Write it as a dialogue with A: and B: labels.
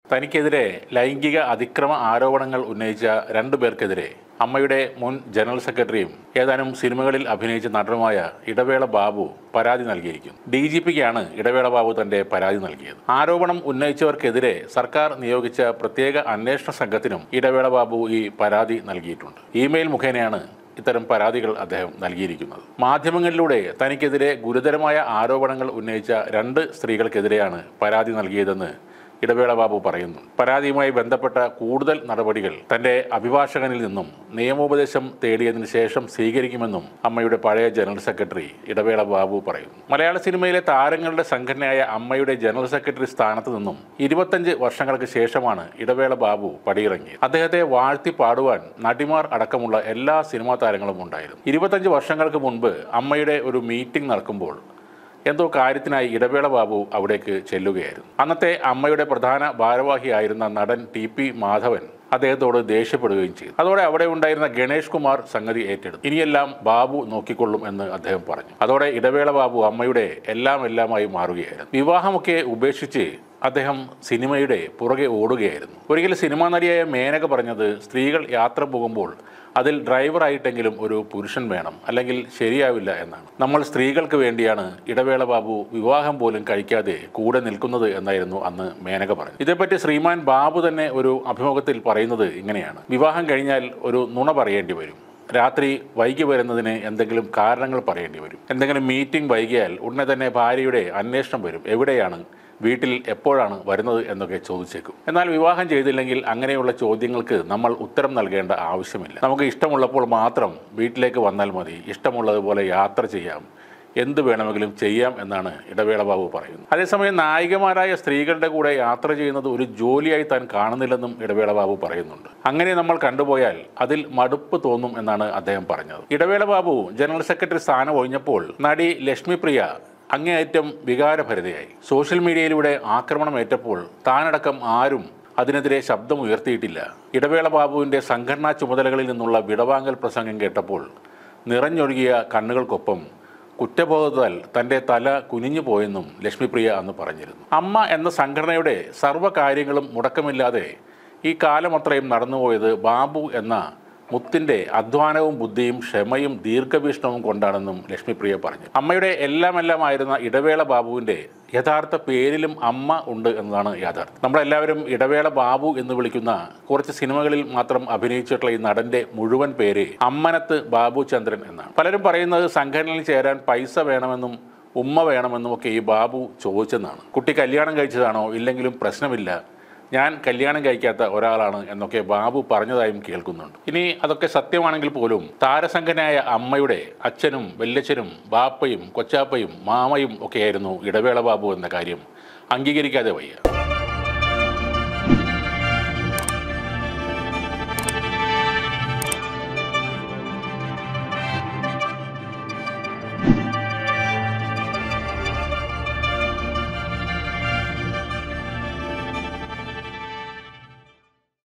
A: തനിക്കെതിരെ ലൈംഗിക അതിക്രമ ആരോപണങ്ങൾ ഉന്നയിച്ച രണ്ടു പേർക്കെതിരെ അമ്മയുടെ മുൻ ജനറൽ സെക്രട്ടറിയും ഏതാനും സിനിമകളിൽ അഭിനയിച്ച നടനുമായ ഇടവേള ബാബു പരാതി നൽകിയിരിക്കുന്നു ഡി ജി പിക്കാണ് ഇടവേള ബാബു തന്റെ പരാതി നൽകിയത് ആരോപണം ഉന്നയിച്ചവർക്കെതിരെ സർക്കാർ നിയോഗിച്ച പ്രത്യേക അന്വേഷണ സംഘത്തിനും ഇടവേള ബാബു ഈ പരാതി നൽകിയിട്ടുണ്ട് ഇമെയിൽ മുഖേനയാണ് ഇത്തരം പരാതികൾ അദ്ദേഹം നൽകിയിരിക്കുന്നത് മാധ്യമങ്ങളിലൂടെ തനിക്കെതിരെ ഗുരുതരമായ ആരോപണങ്ങൾ ഉന്നയിച്ച രണ്ട് സ്ത്രീകൾക്കെതിരെയാണ് പരാതി നൽകിയതെന്ന് ഇടവേള ബാബു പറയുന്നു പരാതിയുമായി ബന്ധപ്പെട്ട കൂടുതൽ നടപടികൾ തന്റെ അഭിഭാഷകനിൽ നിന്നും നിയമോപദേശം തേടിയതിനു ശേഷം സ്വീകരിക്കുമെന്നും അമ്മയുടെ പഴയ ജനറൽ സെക്രട്ടറി ഇടവേള ബാബു പറയുന്നു മലയാള സിനിമയിലെ താരങ്ങളുടെ സംഘടനയായ അമ്മയുടെ ജനറൽ സെക്രട്ടറി സ്ഥാനത്ത് നിന്നും ഇരുപത്തഞ്ച് വർഷങ്ങൾക്ക് ശേഷമാണ് ഇടവേള ബാബു പടിയിറങ്ങിയത് അദ്ദേഹത്തെ വാഴ്ത്തി പാടുവാൻ നടിമാർ അടക്കമുള്ള എല്ലാ സിനിമാ താരങ്ങളും ഉണ്ടായിരുന്നു ഇരുപത്തഞ്ച് വർഷങ്ങൾക്ക് മുൻപ് അമ്മയുടെ ഒരു മീറ്റിംഗ് നടക്കുമ്പോൾ എന്തോ കാര്യത്തിനായി ഇടവേള ബാബു അവിടേക്ക് ചെല്ലുകയായിരുന്നു അന്നത്തെ അമ്മയുടെ പ്രധാന ഭാരവാഹിയായിരുന്ന നടൻ ടി പി മാധവൻ അദ്ദേഹത്തോട് ദേഷ്യപ്പെടുകയും ചെയ്തു അതോടെ അവിടെ ഉണ്ടായിരുന്ന ഗണേഷ് കുമാർ സംഗതി ഏറ്റെടുത്തു ഇനിയെല്ലാം ബാബു നോക്കിക്കൊള്ളും എന്ന് അദ്ദേഹം പറഞ്ഞു അതോടെ ഇടവേള ബാബു അമ്മയുടെ എല്ലാം എല്ലാമായി മാറുകയായിരുന്നു വിവാഹമൊക്കെ ഉപേക്ഷിച്ച് അദ്ദേഹം സിനിമയുടെ പുറകെ ഓടുകയായിരുന്നു ഒരിക്കൽ സിനിമാ നടിയായ മേനക പറഞ്ഞത് സ്ത്രീകൾ യാത്ര പോകുമ്പോൾ അതിൽ ഡ്രൈവറായിട്ടെങ്കിലും ഒരു പുരുഷൻ വേണം അല്ലെങ്കിൽ ശരിയാവില്ല എന്നാണ് നമ്മൾ സ്ത്രീകൾക്ക് വേണ്ടിയാണ് ഇടവേള ബാബു വിവാഹം പോലും കഴിക്കാതെ കൂടെ നിൽക്കുന്നത് എന്നായിരുന്നു അന്ന് മേനക പറഞ്ഞു ഇതേപ്പറ്റി ശ്രീമാൻ ബാബു തന്നെ ഒരു അഭിമുഖത്തിൽ പറയുന്നത് ഇങ്ങനെയാണ് വിവാഹം കഴിഞ്ഞാൽ ഒരു നുണ പറയേണ്ടി വരും രാത്രി വൈകി വരുന്നതിന് എന്തെങ്കിലും കാരണങ്ങൾ പറയേണ്ടി വരും എന്തെങ്കിലും മീറ്റിംഗ് വൈകിയാൽ ഉടനെ തന്നെ ഭാര്യയുടെ അന്വേഷണം വരും എവിടെയാണ് വീട്ടിൽ എപ്പോഴാണ് വരുന്നത് എന്നൊക്കെ ചോദിച്ചേക്കും എന്നാൽ വിവാഹം ചെയ്തില്ലെങ്കിൽ അങ്ങനെയുള്ള ചോദ്യങ്ങൾക്ക് നമ്മൾ ഉത്തരം നൽകേണ്ട ആവശ്യമില്ല നമുക്ക് ഇഷ്ടമുള്ളപ്പോൾ മാത്രം വീട്ടിലേക്ക് വന്നാൽ മതി ഇഷ്ടമുള്ളതുപോലെ യാത്ര ചെയ്യാം എന്ത് വേണമെങ്കിലും ചെയ്യാം എന്നാണ് ഇടവേള ബാബു പറയുന്നത് അതേസമയം നായികമാരായ സ്ത്രീകളുടെ കൂടെ യാത്ര ചെയ്യുന്നത് ഒരു ജോലിയായി താൻ കാണുന്നില്ലെന്നും ഇടവേള ബാബു പറയുന്നുണ്ട് അങ്ങനെ നമ്മൾ കണ്ടുപോയാൽ അതിൽ മടുപ്പ് തോന്നും എന്നാണ് അദ്ദേഹം പറഞ്ഞത് ഇടവേള ബാബു ജനറൽ സെക്രട്ടറി സ്ഥാനം ഒഴിഞ്ഞപ്പോൾ നടി ലക്ഷ്മിപ്രിയ അങ്ങേയറ്റം വികാരഭരിതയായി സോഷ്യൽ മീഡിയയിലൂടെ ആക്രമണമേറ്റപ്പോൾ താനടക്കം ആരും അതിനെതിരെ ശബ്ദമുയർത്തിയിട്ടില്ല ഇടവേള ബാബുവിൻ്റെ സംഘടനാ ചുമതലകളിൽ നിന്നുള്ള വിടവാങ്ങൽ പ്രസംഗം കേട്ടപ്പോൾ നിറഞ്ഞൊഴുകിയ കണ്ണുകൾക്കൊപ്പം കുറ്റബോധത്താൽ തൻ്റെ തല കുനിഞ്ഞു പോയെന്നും ലക്ഷ്മിപ്രിയ അന്ന് പറഞ്ഞിരുന്നു അമ്മ എന്ന സംഘടനയുടെ സർവ്വകാര്യങ്ങളും മുടക്കമില്ലാതെ ഈ കാലമത്രയും നടന്നുപോയത് ബാബു എന്ന മുത്തിൻ്റെ അധ്വാനവും ബുദ്ധിയും ക്ഷമയും ദീർഘവീക്ഷണവും കൊണ്ടാണെന്നും ലക്ഷ്മിപ്രിയ പറഞ്ഞു അമ്മയുടെ എല്ലാമെല്ലാമായിരുന്ന ഇടവേള ബാബുവിൻ്റെ യഥാർത്ഥ പേരിലും അമ്മ ഉണ്ട് എന്നതാണ് യാഥാർത്ഥ്യം നമ്മളെല്ലാവരും ഇടവേള ബാബു എന്ന് വിളിക്കുന്ന കുറച്ച് സിനിമകളിൽ മാത്രം അഭിനയിച്ചിട്ടുള്ള ഈ നടന്റെ മുഴുവൻ പേര് അമ്മനത്ത് ബാബു ചന്ദ്രൻ എന്നാണ് പലരും പറയുന്നത് സംഘടനയിൽ ചേരാൻ പൈസ വേണമെന്നും ഉമ്മ വേണമെന്നും ഒക്കെ ഈ ബാബു ചോദിച്ചെന്നാണ് കുട്ടി കല്യാണം കഴിച്ചതാണോ ഇല്ലെങ്കിലും പ്രശ്നമില്ല ഞാൻ കല്യാണം കഴിക്കാത്ത ഒരാളാണ് എന്നൊക്കെ ബാബു പറഞ്ഞതായും കേൾക്കുന്നുണ്ട് ഇനി അതൊക്കെ സത്യമാണെങ്കിൽ പോലും താരസംഘനായ അമ്മയുടെ അച്ഛനും വല്യച്ഛനും ബാപ്പയും കൊച്ചാപ്പയും മാമയും ഒക്കെയായിരുന്നു ഇടവേള ബാബു എന്ന കാര്യം അംഗീകരിക്കാതെ വയ്യ